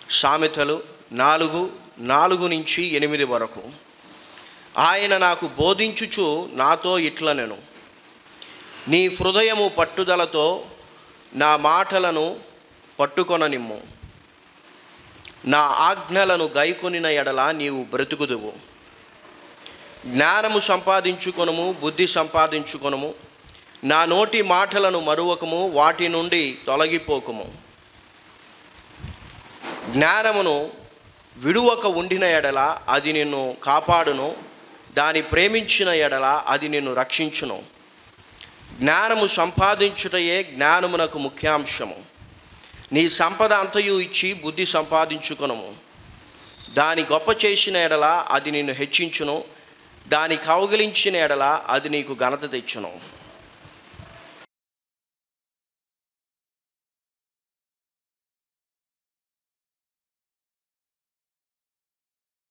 సామెతలు నాలుగు నాలుగు నుంచి ఎనిమిది వరకు ఆయన నాకు బోధించుచు నాతో ఇట్లనెను నీ హృదయము పట్టుదలతో నా మాటలను పట్టుకొననిమ్ము నా ఆజ్ఞలను గైకొనిన ఎడల నీవు బ్రతుకుదువు జ్ఞానము సంపాదించుకొనుము బుద్ధి సంపాదించుకొనుము నా నోటి మాటలను మరువకము వాటి నుండి తొలగిపోకము జ్ఞానమును విడువక ఉండిన ఎడల అది నిన్ను కాపాడును దాని ప్రేమించిన ఎడల అది నిన్ను రక్షించును జ్ఞానము సంపాదించుటయే జ్ఞానమునకు ముఖ్యాంశము నీ సంపద అంతయు ఇచ్చి బుద్ధి సంపాదించుకొనము దాని గొప్ప చేసిన ఎడల అది నిన్ను హెచ్చించును దాని కౌగిలించిన ఎడల అది నీకు ఘనత తెచ్చును